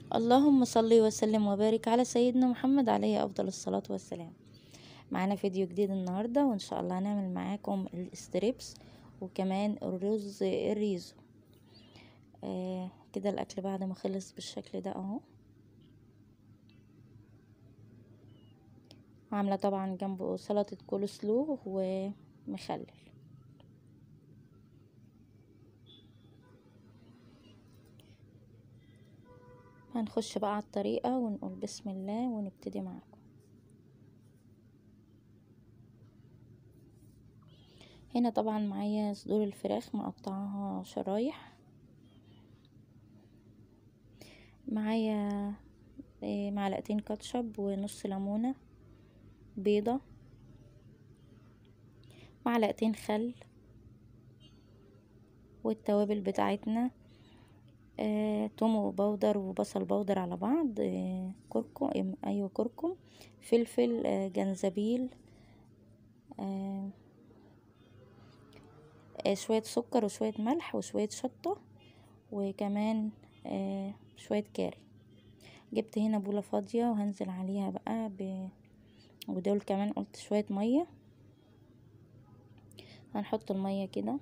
اللهم صل وسلم وبارك على سيدنا محمد عليه افضل الصلاة والسلام معانا فيديو جديد النهاردة وان شاء الله هنعمل معاكم الستريبس وكمان الرز الريزو آه كده الاكل بعد ما خلص بالشكل ده اهو عاملة طبعا جنبه سلطة كول سلو ومخلل هنخش بقى على الطريقة ونقول بسم الله ونبتدي معاكم هنا طبعا معايا صدور الفراخ مقطعها شرايح معايا معلقتين كاتشب ونص ليمونة بيضة معلقتين خل والتوابل بتاعتنا آه، توم بودر وبصل بودر على بعض آه، كركم ايوه كركم فلفل آه، جنزبيل آه، آه، شوية سكر وشوية ملح وشوية شطة وكمان آه، شوية كاري جبت هنا بولة فاضية وهنزل عليها بقى ب... ودول كمان قلت شوية مية هنحط المية كده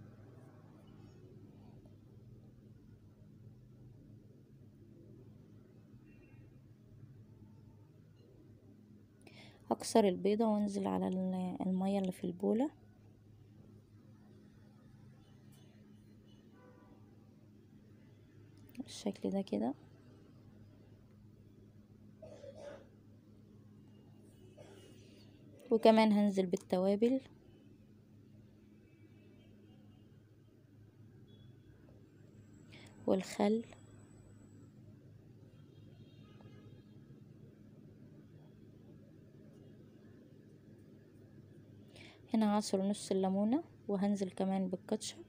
هكسر البيضة وانزل على المية اللي في البولة بالشكل ده كده وكمان هنزل بالتوابل والخل هنا عصر نص الليمونة وهنزل كمان بالكاتشب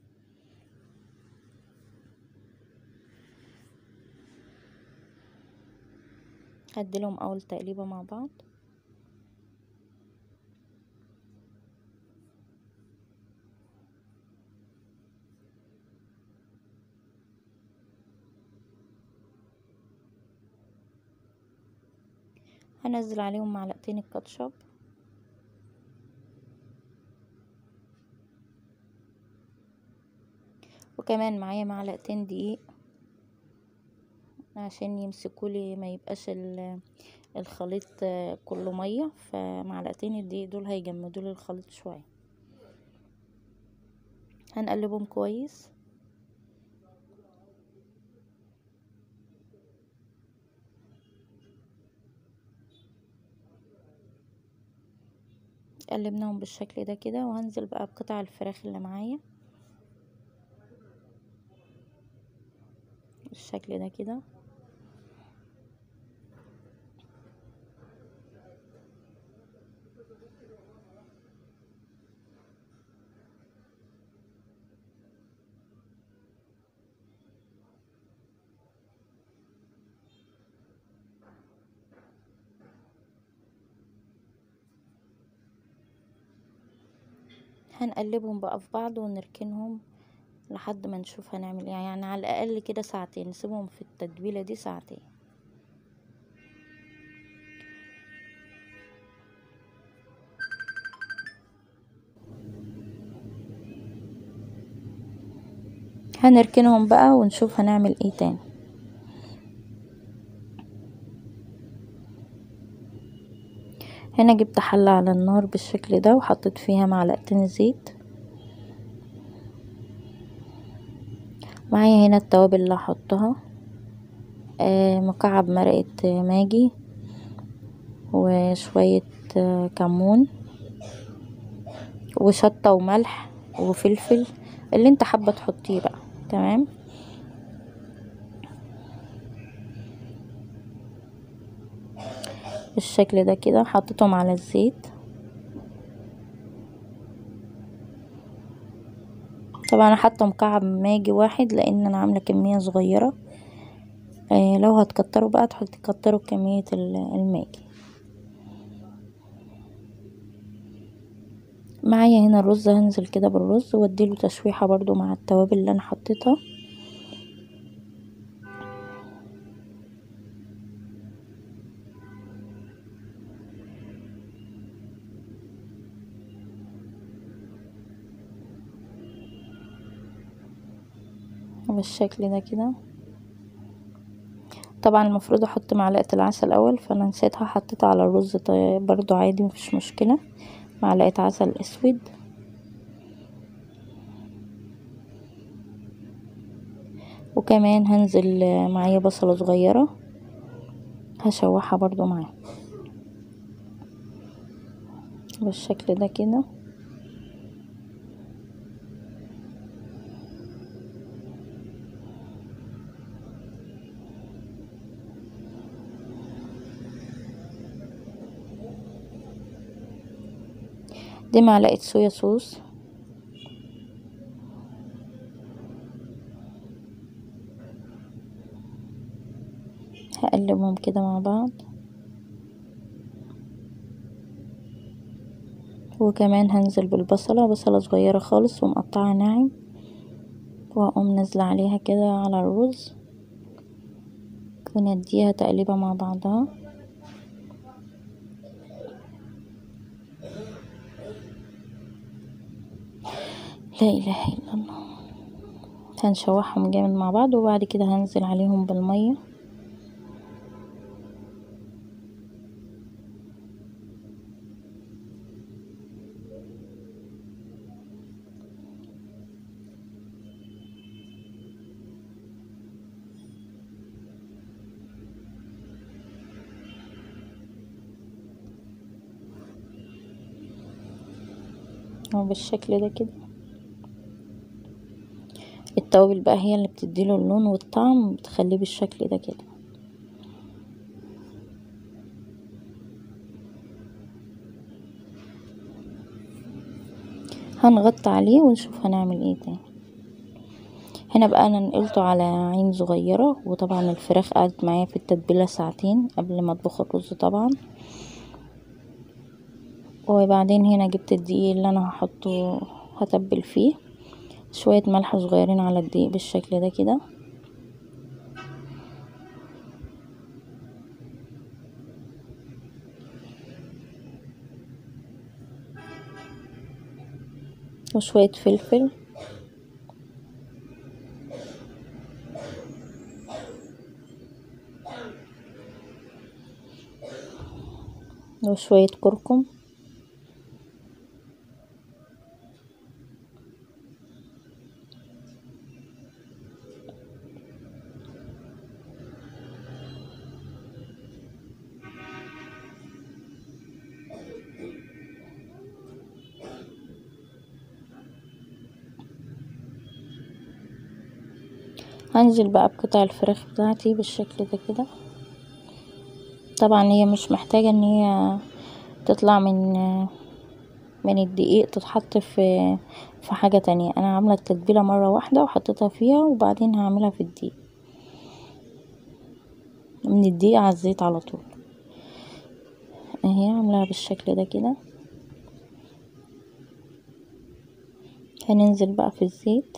هديلهم اول تقليبة مع بعض هنزل عليهم معلقتين الكاتشب وكمان معايا معلقتين دقيق عشان يمسكولي ما يبقاش الخليط كله ميه فمعلقتين الدقيق دول هيجمدوا لي الخليط شويه هنقلبهم كويس قلبناهم بالشكل ده كده وهنزل بقى بقطع الفراخ اللي معايا بالشكل ده كده هنقلبهم بقى في بعض ونركنهم لحد ما نشوف هنعمل ايه يعني على الاقل كده ساعتين نسيبهم في التتبيله دي ساعتين هنركنهم بقى ونشوف هنعمل ايه تاني هنا جبت حلة على النار بالشكل ده وحطيت فيها معلقتين زيت معايا هنا التوابل اللي هحطها آه مكعب مرقة ماجي وشوية آه كمون وشطة وملح وفلفل اللي انت حابة تحطيه بقى تمام بالشكل ده كده حطيتهم على الزيت طبعا انا حاطه مكعب ماجي واحد لان انا عامله كميه صغيره آه لو هتكتروا بقى تكتروا كميه الماجي معايا هنا الرز هنزل كده بالرز واديله تشويحه برضو مع التوابل اللي انا حطيتها بالشكل ده كده طبعا المفروض احط معلقة العسل الاول فانا نسيتها حطيتها على الرز طيب برضو عادي مفيش مشكلة معلقة عسل اسود وكمان هنزل معايا بصلة صغيرة هشوحها برضو معاه بالشكل ده كده دي معلقة صويا صوص هقلبهم كده مع بعض وكمان هنزل بالبصلة بصلة صغيرة خالص ومقطعة ناعم واقوم نازلة عليها كده على الرز ونديها تقليبة مع بعضها لا اله الا الله هنشوحهم جامد مع بعض وبعد كده هنزل عليهم بالميه اهو بالشكل ده كده التوابل بقى هي اللي بتديله اللون والطعم بتخليه بالشكل ده كده هنغطي عليه ونشوف هنعمل ايه تاني هنا بقى انا نقلته على عين صغيرة وطبعا الفراخ قعدت معايا في التتبيلة ساعتين قبل ما اطبخ الرز طبعا وبعدين هنا جبت الدقيق اللي انا هحطه هتبل فيه شوية ملح صغيرين على الدقيق بالشكل ده كده وشوية فلفل وشوية كركم هنزل بقى بقطع الفراخ بتاعتي بالشكل ده كده طبعا هي مش محتاجة ان هي تطلع من من الدقيق تتحط في في حاجة تانية انا عاملة التتبيلة مرة واحدة وحطيتها فيها وبعدين هعملها في الدقيق من الدقيق على الزيت على طول اهي عاملاها بالشكل ده كده هننزل بقى في الزيت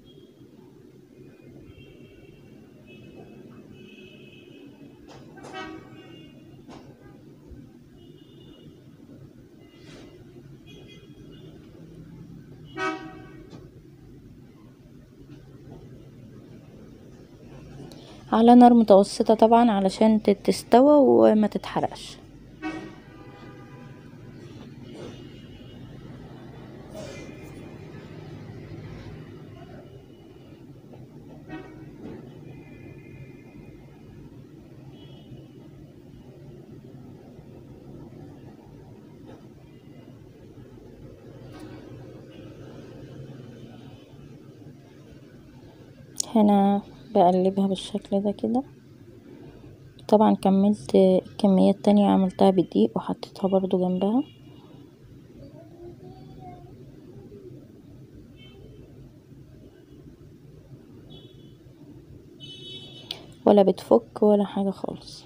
على نار متوسطة طبعا علشان تستوى وما تتحرقش هنا بقلبها بالشكل ده كده طبعا كملت الكمية التانية عملتها بدقيق وحطيتها برضو جنبها ولا بتفك ولا حاجة خالص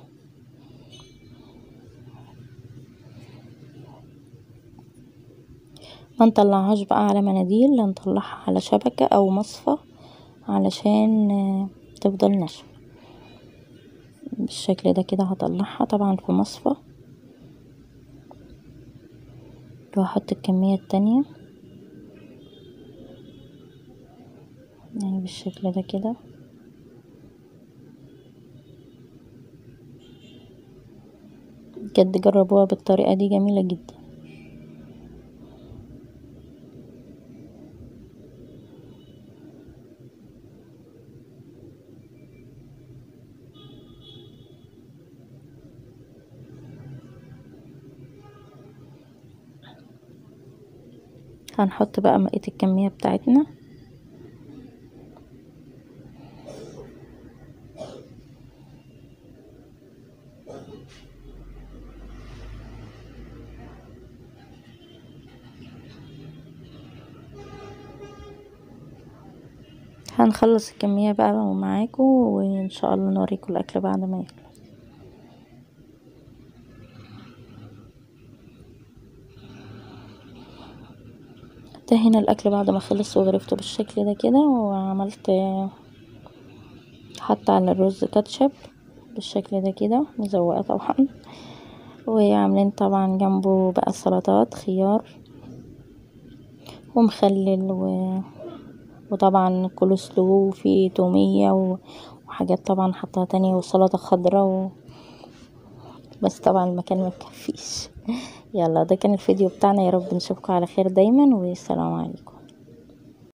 ما نطلعهاش بقى على مناديل هنطلعها على شبكة او مصفى علشان تفضل ناشفة بالشكل ده كده هطلعها طبعا في مصفى وهحط الكمية التانية يعني بالشكل ده كده بجد جربوها بالطريقة دي جميلة جدا هنحط بقى بقية الكمية بتاعتنا هنخلص الكمية بقى معاكم وان شاء الله نوريكم الاكل بعد ما يخلص ده هنا الاكل بعد ما خلص وغرفته بالشكل ده كده وعملت حتى على الرز كاتشب بالشكل ده كده مزوقه طبعا وعاملين طبعا جنبه بقى سلطات خيار ومخلل و... وطبعا كولسلو وفي تومية وحاجات طبعا حطها تانية وسلطة خضراء و... بس طبعا المكان مكفيش يلا ده كان الفيديو بتاعنا يا رب نشوفكم على خير دايما والسلام عليكم